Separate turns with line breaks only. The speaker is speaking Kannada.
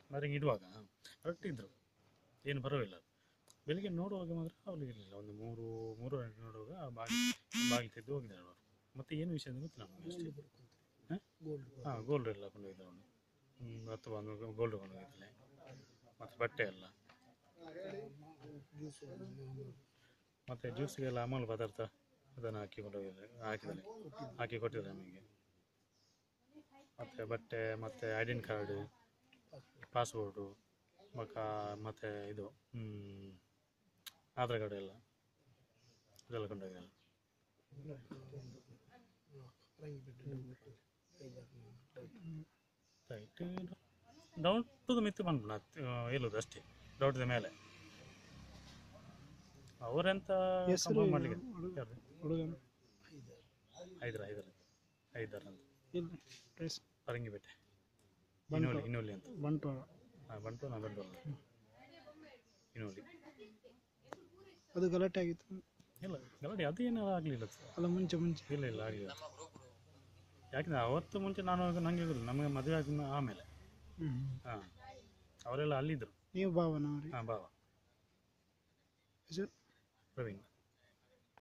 ಮರಿಗೆ ಇಡುವಾಗ ಕರೆಕ್ಟ್ ಇದ್ದರು ಏನು ಬರೋವಿಲ್ಲ ಬೆಳಿಗ್ಗೆ ನೋಡುವಾಗ ಮಾತ್ರ ಅವ್ರು ಇರಲಿಲ್ಲ ಒಂದು ಮೂರು ಮೂರು ಗಂಟೆ ನೋಡುವಾಗ ಆ ಬಾಗಿ ಬಾಗಿಲು ತೆಗೆದು ಹೋಗಿದ್ದಾರೆ ಅವರು ಮತ್ತೆ ಏನು ವಿಷಯ ಅಂತ ಗೊತ್ತಿಲ್ಲ ನಮಗೆ ಅಷ್ಟೇ ಹಾಂ ಗೋಲ್ಡ್ ಎಲ್ಲ ಕೊಂಡೋಗಿದ್ದಾರೆ ಅವನು ಒಂದು ಹತ್ತು ಬಂದು ಗೋಲ್ಡ್ ಕೊಂಡೋಗಿದ್ದಾನೆ ಮತ್ತು ಬಟ್ಟೆ ಎಲ್ಲ ಮತ್ತು ಜ್ಯೂಸಿಗೆಲ್ಲ ಅಮೂಲ್ ಪದಾರ್ಥ ಅದನ್ನು ಹಾಕಿ ಕೊಂಡೋಗಿದ್ದಾರೆ ಹಾಕಿದ್ದಾರೆ ಹಾಕಿ ಕೊಟ್ಟಿದ್ದಾರೆ ನಮಗೆ ಮತ್ತು ಬಟ್ಟೆ ಮತ್ತು ಐಡೆಂಟಿ ಕಾರ್ಡು ಪಾಸ್ಪೋರ್ಟು ಮಕ ಮತ್ತು ಇದು ಹ್ಮ್, ಆಧಾರ್ ಕಾರ್ಡ್ ಎಲ್ಲ ಇದೆಲ್ಲ ಕೊಂಡೋಗಿದ್ದಾರೆ ರೈಟ್ ಡೌಟುದು ಮಿತ್ತು ಬಂದು ನಾ ಹೇಳೋದು ಅಷ್ಟೇ ಡೌಟದ ಮೇಲೆ ಅವರೆಂತ
ಹೆಸರು
confirm ಮಾಡ್ಲಿಕ್ಕೆ ಯಾರು
ಹುಡುಗನ
ಐದರ ಐದರ ಐದರ ಅಂತ
ಎಲ್ಲಿ ಪ್ಲೇಸ್
ಪರಂಗಿಪೇಟೆ
ಬಂಟ್ವಾಳ.
ಇನೋಲಿ ಇನೋಲಿ ಅಂತ
ಬಂಟ್ವಾಳ
ಹಾಂ ಬಂಟು ನಾ ಬಂಟ್ವಾಳ ಇನೋಲಿ
ಅದು ಗಲಾಟೆ ಆಗಿತ್ತು
ಇಲ್ಲ ಗಲಾಟೆ ಅದೇನು ಆಗಲಿಲ್ಲ
ಅಲ್ಲ ಮುಂಚೆ ಮುಂಚೆ
ಇಲ್ಲ ಇಲ್ಲ ಆಗಲಿಲ್ಲ ಯಾಕೆಂದ್ರೆ ಅವತ್ತು ಮುಂಚೆ ನಾನು ನನಗೆ ಗೊತ್ತಿಲ್ಲ ನಮಗೆ ಮದುವೆ ಆಗಿನ ಆಮೇಲೆ
ಹ್ಞೂ
ಹಾಂ ಅವರೆಲ್ಲ ಅಲ್ಲಿದ್ದರು
ನೀವು ಭಾವನ ಅವ್ರಿಗೆ
ಹಾಂ ಬಾವ
ಹೆಸರು
ಪ್ರವೀಣ್